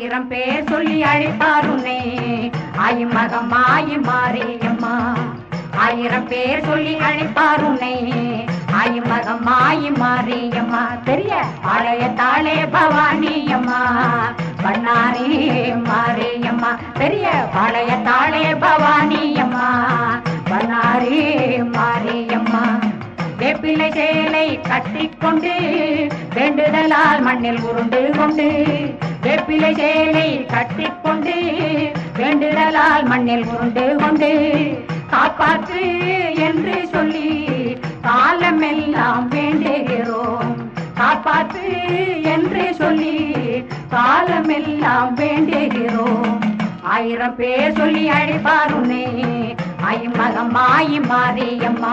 ஆயிரம் பேர் சொல்லி அழைப்பாருன்னே ஆயிமகம் ஆயி மாரியம்மா ஆயிரம் பேர் சொல்லி அழைப்பாருன்னே ஆயிமகம் ஆயி மாரியம்மா பெரிய பாளையத்தாளே பவானியம்மா பண்ணாரி மாரியம்மா பெரிய பாளையத்தாளே பவானியம்மா பண்ணாரி மாரியம்மா வேப்பிலை சேலை கட்டிக்கொண்டு வேண்டுதலால் மண்ணில் உருண்டு கொண்டு வேப்பிலை சேலை கட்டிக்கொண்டு வேண்டுதலால் மண்ணில் உருண்டு கொண்டு காப்பாற்று என்று சொல்லி காலமெல்லாம் வேண்டுகிறோம் காப்பாற்று என்று சொல்லி காலமெல்லாம் வேண்டுகிறோம் ஆயிரம் பேர் சொல்லி அழைப்பாருன்னே ஐமகம் ஆயி மாரியம்மா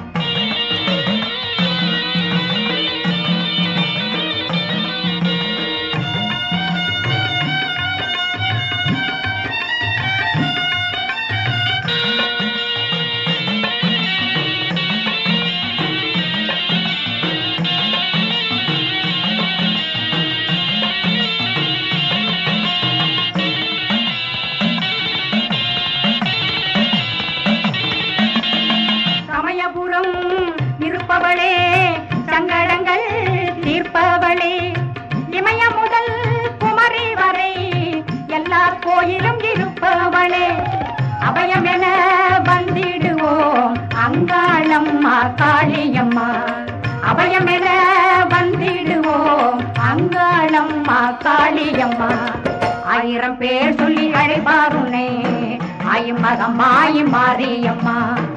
சமயபுரம் இருப்பவளே சங்கடங்கள் தீர்ப்பவளே இமய முதல் குமரி வரை எல்லா கோயிலும் இருப்பவளே அபயம் என வந்திடுவோம் அங்காளம்மா காளியம்மா அபயம் என வந்திடுவோம் அங்காளம்மா காளியம்மா ஆயிரம் பேர் சொல்லி அழைப்பாருனே ஆயிமகம் ஆயி மாரியம்மா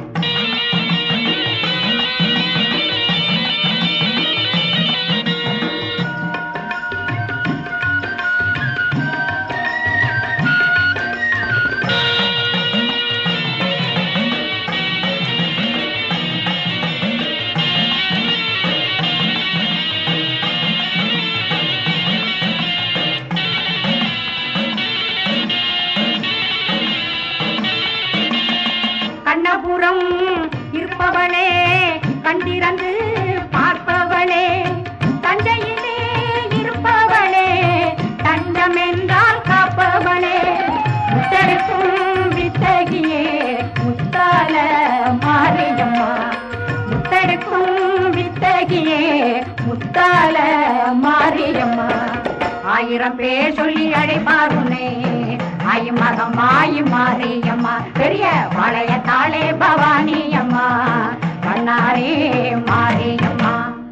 கண்ணபுரம் இருப்பவளே கண்டிரந்து பார்ப்பவளே தஞ்சையிலே இருப்பவளே தஞ்சம் என்றால் காப்பவளே முத்தருக்கும் வித்தகியே முத்தால மாரியம்மா முத்தருக்கும் வித்தகியே முத்தால மாரியம்மா ஆயிரம் பேர் சொல்லி அழைப்பாருனே ஆயிமகம் ஆயி மாரியம்மா பெரிய பாளையத்தாளே பவானி அம்மா பண்ணாரே மாரியம்மா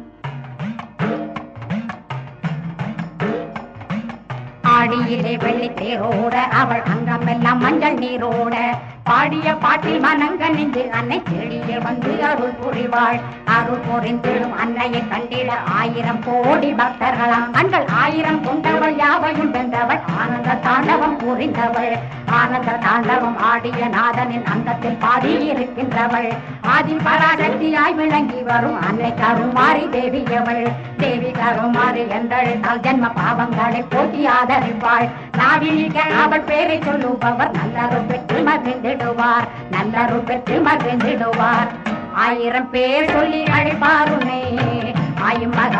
ஆடியிலே வெள்ளி தேரோட அவள் அங்கமெல்லாம் மஞ்சள் நீரோட பாடிய பாட்டில் மனங்க நின்று அன்னை செடியில் வந்து அருள் புரிவாள் அருள் புரிந்திடும் அன்னையை கண்டிட ஆயிரம் கோடி பக்தர்களாம் கண்கள் ஆயிரம் கொண்டவள் யாவையும் வென்றவள் ஆனந்த தாண்டவம் புரிந்தவள் ஆனந்த தாண்டவம் ஆடிய நாதனின் அந்தத்தில் பாடி இருக்கின்றவள் ஆதி பராசக்தியாய் விளங்கி வரும் அன்னை கருமாரி தேவியவள் தேவி கருமாரி என்றழைத்தால் ஜென்ம பாவங்களை போட்டி ஆதரிப்பாள் நாவிலிக்க அவள் பேரை சொல்லுபவர் நல்லருள் பெற்று மகிழ்ந்திடுவார் நல்லருள் பெற்று மகிழ்ந்திடுவார் ஆயிரம் பேர் சொல்லி அழைப்பாருனே ஆயும் மக